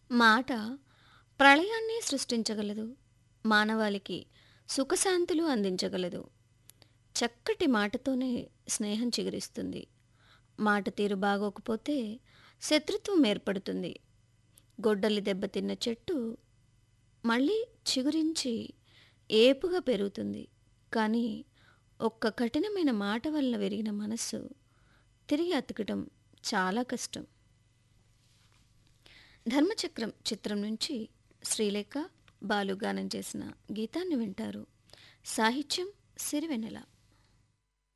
మాట ప్రళయాన్ని సృష్టించగలదు మానవాళికి సుఖశాంతులు అందించగలదు చక్కటి మాటతోనే స్నేహం చిగురిస్తుంది మాట తీరు బాగోకపోతే శత్రుత్వం ఏర్పడుతుంది గొడ్డలి దెబ్బతిన్న చెట్టు మళ్ళీ చిగురించి ఏపుగా పెరుగుతుంది కానీ ఒక్క కఠినమైన మాట వల్ల విరిగిన మనస్సు తిరిగి అతకడం చాలా కష్టం ధర్మచక్రం చిత్రం నుంచి శ్రీలేఖ బాలు గానం చేసిన గీతాన్ని వింటారు సాహిత్యం సిరివెన్నెల